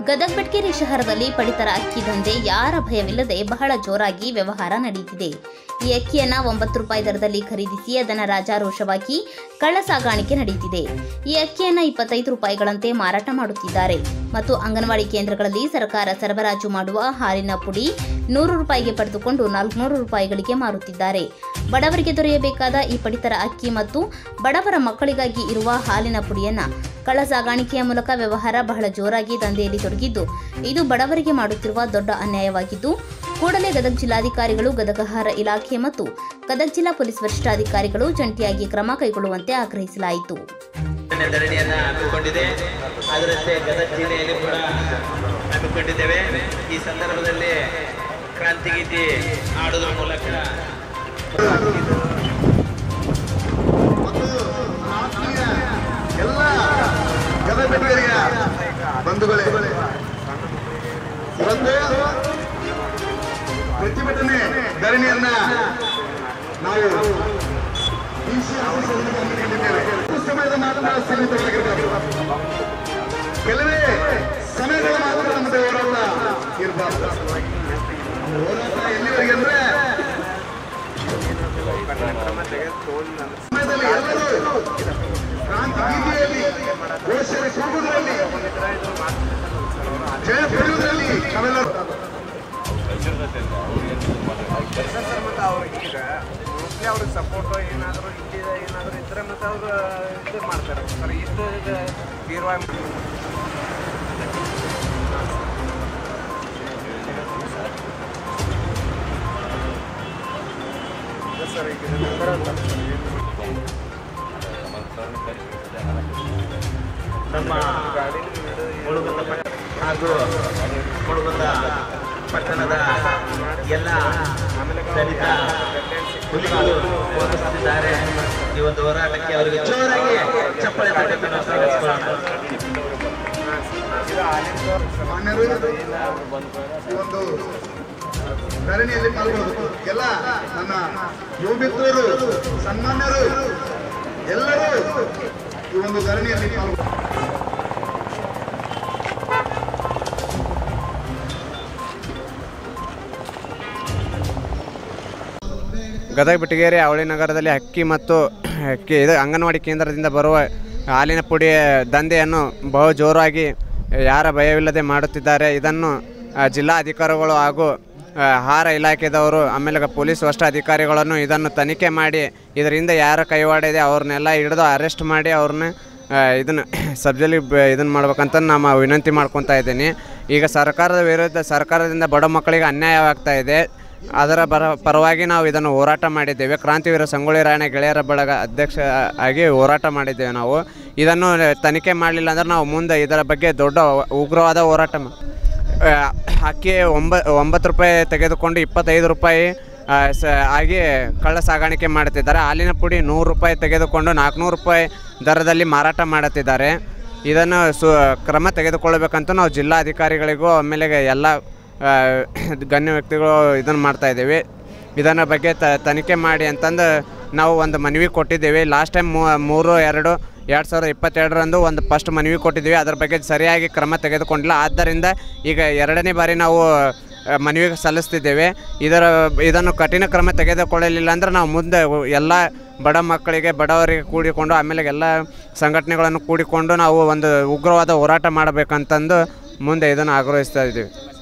ಗದಗ ಬೆಟ್ಕೇರಿ ಶಹರದಲ್ಲಿ ಪಡಿತರ ಅಕ್ಕಿ ದಂಧೆ ಯಾರ ಭಯವಿಲ್ಲದೆ ಬಹಳ ಜೋರಾಗಿ ವ್ಯವಹಾರ ನಡೆಯುತ್ತಿದೆ ಈ ಅಕ್ಕಿಯನ್ನ ಒಂಬತ್ತು ರೂಪಾಯಿ ದರದಲ್ಲಿ ಖರೀದಿಸಿ ಅದನ್ನು ರಾಜಾರೋಷವಾಗಿ ಕಳ್ಳ ಸಾಗಾಣಿಕೆ ನಡೆಯುತ್ತಿದೆ ಈ ಅಕ್ಕಿಯನ್ನ ಇಪ್ಪತ್ತೈದು ರೂಪಾಯಿಗಳಂತೆ ಮಾರಾಟ ಮಾಡುತ್ತಿದ್ದಾರೆ ಮತ್ತು ಅಂಗನವಾಡಿ ಕೇಂದ್ರಗಳಲ್ಲಿ ಸರ್ಕಾರ ಸರಬರಾಜು ಮಾಡುವ ಹಾಲಿನ ಪುಡಿ ನೂರು ರೂಪಾಯಿಗೆ ಪಡೆದುಕೊಂಡು ನಾಲ್ಕುನೂರು ರೂಪಾಯಿಗಳಿಗೆ ಮಾರುತ್ತಿದ್ದಾರೆ ಬಡವರಿಗೆ ದೊರೆಯಬೇಕಾದ ಈ ಪಡಿತರ ಅಕ್ಕಿ ಮತ್ತು ಬಡವರ ಮಕ್ಕಳಿಗಾಗಿ ಇರುವ ಹಾಲಿನ ಪುಡಿಯನ್ನ ಕಳ್ಳ ಸಾಗಾಣಿಕೆಯ ಮೂಲಕ ವ್ಯವಹಾರ ಬಹಳ ಜೋರಾಗಿ ದಂಧೆಯಲ್ಲಿ ತೊಡಗಿದ್ದು ಇದು ಬಡವರಿಗೆ ಮಾಡುತ್ತಿರುವ ದೊಡ್ಡ ಅನ್ಯಾಯವಾಗಿದ್ದು ಕೂಡಲೇ ಗದಗ ಜಿಲ್ಲಾಧಿಕಾರಿಗಳು ಗದಗ ಆಹಾರ ಇಲಾಖೆ ಮತ್ತು ಗದಗ ಜಿಲ್ಲಾ ಪೊಲೀಸ್ ವರಿಷ್ಠಾಧಿಕಾರಿಗಳು ಜಂಟಿಯಾಗಿ ಕ್ರಮ ಕೈಗೊಳ್ಳುವಂತೆ ಆಗ್ರಹಿಸಲಾಯಿತು ಧರಣಿಯ ಧರಣಿಯನ್ನ ಹಮ್ಮಿಕೊಂಡಿದೆ ಅದರಂತೆ ಗದಗ ಜಿಲ್ಲೆಯಲ್ಲಿ ಕೂಡ ಹಮ್ಮಿಕೊಂಡಿದ್ದೇವೆ ಈ ಸಂದರ್ಭದಲ್ಲಿ ಕ್ರಾಂತಿಗೀತಿ ಆಡುವುದರ ಮೂಲಕ ಎಲ್ಲ ಗದಗ ಬೆಟ್ಟಗರಿಯ ಬಂಧುಗಳೇ ಇವತ್ತು ಪ್ರತಿಭಟನೆ ಧರಣಿಯನ್ನ ನಾವು DC ಆಫೀಸಲ್ಲಿ ಹಮ್ಮಿಕೊಂಡಿದ್ದೇವೆ. ಎಷ್ಟು ಸಮಯದ ಮಾತ್ರ ಸೀಮಿತವಾಗಿರಬೇಕು ಕೆಲವೇ ಸಮಯಗಳ ಮಾತ್ರ ನಮ್ಮದೇ ಹೋರಾಟ ಇರಬಾರ್ದು ಹೋರಾಟ ಎಲ್ಲಿವರೆಗೆ ಅಂದ್ರೆ ಸಮಯದಲ್ಲಿ ಎಲ್ಲರೂ ಕ್ರಾಂತಿ ಬೀದಿಯಲ್ಲಿ ಘೋಷಣೆ ಕೂಗುವುದರಲ್ಲಿ ಜಯ ಪಡೆಯುವುದರಲ್ಲಿ ನಾವೆಲ್ಲರೂ ಸರ್ ಮತ್ತು ಅವ್ರಿಗೆ ಈಗ ಮೋಸ್ಟ್ಲಿ ಅವ್ರಿಗೆ ಸಪೋರ್ಟು ಏನಾದರೂ ಇದ್ದಿದೆ ಏನಾದರೂ ಇದ್ರೆ ಮತ್ತು ಅವರು ಇದು ಮಾಡ್ತಾರೆ ಸರ್ ಇಷ್ಟು ಇದು ತೀವ್ರವಾಗಿ ಸರ್ ಈಗ ನಮ್ಮ ಮುಳುಗುಂದ ಪಟ್ಟಣ ಹಾಗೂ ಮುಳುಗುಂದ ಪಟ್ಟಣದ ಎಲ್ಲ ದಲಿತ ಹುಲಿಗಳು ಹೋರಾಡುತ್ತಿದ್ದಾರೆ ಈ ಒಂದು ಹೋರಾಟಕ್ಕೆ ಅವರಿಗೆ ಜೋರಾಗಿ ಚಪ್ಪಳೆ ತಟ್ಟಕ್ಕೆ ನಾವು ಸ್ವಾಗತಿಸೋಣ. ಇದು ಆಲಿಂದ ಮಾನ್ಯರು ಈ ಒಂದು ಧರಣಿಯಲ್ಲಿ ಪಾಲ್ಗೊಳ್ಳಬೇಕು ಎಲ್ಲ ನನ್ನ ಯುವ ಮಿತ್ರರು ಸನ್ಮಾನ್ಯರು ಎಲ್ಲರೂ ಈ ಒಂದು ಧರಣಿಯಲ್ಲಿ ಪಾಲ್ಗೊಳ್ಳ ಗದಗ ಬಿಟಗೇರಿ ಅವಳಿ ನಗರದಲ್ಲಿ ಅಕ್ಕಿ ಮತ್ತು ಅಕ್ಕಿ ಇದು ಅಂಗನವಾಡಿ ಕೇಂದ್ರದಿಂದ ಬರುವ ಹಾಲಿನ ಪುಡಿ ದಂಧೆಯನ್ನು ಬಹು ಜೋರಾಗಿ ಯಾರ ಭಯವಿಲ್ಲದೆ ಮಾಡುತ್ತಿದ್ದಾರೆ ಇದನ್ನು ಆ, ಜಿಲ್ಲಾ ಅಧಿಕಾರಿಗಳು ಹಾಗೂ ಆ, ಆಹಾರ ಇಲಾಖೆದವರು ಆಮೇಲೆ ಪೊಲೀಸ್ ವರಿಷ್ಠ ಅಧಿಕಾರಿಗಳನ್ನು ಇದನ್ನು ತನಿಖೆ ಮಾಡಿ ಇದರಿಂದ ಯಾರ ಕೈವಾಡ ಇದೆ ಅವ್ರನ್ನೆಲ್ಲ ಹಿಡಿದು ಅರೆಸ್ಟ್ ಮಾಡಿ ಅವ್ರನ್ನ ಇದನ್ನು ಸಬ್ಜೆಲಿ ಇದನ್ನು ಮಾಡ್ಬೇಕಂತ ನಮ್ಮ ವಿನಂತಿ ಮಾಡ್ಕೊತಾ ಇದ್ದೀನಿ ಈಗ ಸರ್ಕಾರದ ವಿರುದ್ಧ ಸರ್ಕಾರದಿಂದ ಬಡ ಮಕ್ಕಳಿಗೆ ಅನ್ಯಾಯವಾಗ್ತಾ ಇದೆ ಅದರ ಬರ ಪರವಾಗಿ ನಾವು ಇದನ್ನು ಹೋರಾಟ ಮಾಡಿದ್ದೇವೆ ಕ್ರಾಂತಿವೀರ ಸಂಗೊಳ್ಳಿ ರಾಯಣ್ಣ ಗೆಳೆಯರ ಬಳಗ ಅಧ್ಯಕ್ಷ ಆಗಿ ಹೋರಾಟ ಮಾಡಿದ್ದೇವೆ ನಾವು ಇದನ್ನು ತನಿಖೆ ಮಾಡಲಿಲ್ಲ ಅಂದ್ರೆ ನಾವು ಮುಂದೆ ಇದರ ಬಗ್ಗೆ ದೊಡ್ಡ ಉಗ್ರವಾದ ಹೋರಾಟ ಮಾ- ಆ, ಅಕ್ಕಿ ಒಂಬ ಒಂಬತ್ತು ರೂಪಾಯಿ ತೆಗೆದುಕೊಂಡು ಇಪ್ಪತ್ತೈದು ರೂಪಾಯಿ ಆ, ಸ ಆಗಿ ಕಳ್ಳ ಸಾಗಾಣಿಕೆ ಮಾಡುತ್ತಿದ್ದಾರೆ ಹಾಲಿನ ಪುಡಿ ನೂರು ರೂಪಾಯಿ ತೆಗೆದುಕೊಂಡು ನಾಲ್ಕುನೂರು ರೂಪಾಯಿ ದರದಲ್ಲಿ ಮಾರಾಟ ಮಾಡುತ್ತಿದ್ದಾರೆ ಇದನ್ನು ಸು ಕ್ರಮ ತೆಗೆದುಕೊಳ್ಳಬೇಕಂತ ನಾವು ಜಿಲ್ಲಾಧಿಕಾರಿಗಳಿಗೂ ಆಮೇಲೆ ಎಲ್ಲ ಆ, ಗಣ್ಯ ವ್ಯಕ್ತಿಗಳು ಇದನ್ನು ಮಾಡ್ತಾ ಇದ್ದೀವಿ ಇದನ್ನ ಬಗ್ಗೆ ತ ತನಿಖೆ ಮಾಡಿ ಅಂತಂದು ನಾವು ಒಂದು ಮನವಿ ಕೊಟ್ಟಿದ್ದೇವೆ ಲಾಸ್ಟ್ ಟೈಮ್ ಮೂರು ಎರಡು ಎರಡು ಸಾವಿರದ ಇಪ್ಪತ್ತೆರಡರಂದು ಒಂದು ಫಸ್ಟ್ ಮನವಿ ಕೊಟ್ಟಿದ್ದೀವಿ ಅದರ ಬಗ್ಗೆ ಸರಿಯಾಗಿ ಕ್ರಮ ತೆಗೆದುಕೊಂಡಿಲ್ಲ ಆದ್ದರಿಂದ ಈಗ ಎರಡನೇ ಬಾರಿ ನಾವು ಆ, ಮನವಿ ಸಲ್ಲಿಸ್ತಿದ್ದೇವೆ ಇದರ ಇದನ್ನು ಕಠಿಣ ಕ್ರಮ ತೆಗೆದುಕೊಳ್ಳಲಿಲ್ಲ ಅಂದ್ರೆ ನಾವು ಮುಂದೆ ಎಲ್ಲ ಬಡ ಮಕ್ಕಳಿಗೆ ಬಡವರಿಗೆ ಕೂಡಿಕೊಂಡು ಆಮೇಲೆ ಎಲ್ಲ ಸಂಘಟನೆಗಳನ್ನು ಕೂಡಿಕೊಂಡು ನಾವು ಒಂದು ಉಗ್ರವಾದ ಹೋರಾಟ ಮಾಡಬೇಕಂತಂದು ಮುಂದೆ ಇದನ್ನು ಆಗ್ರಹಿಸ್ತಾ ಇದ್ದೀವಿ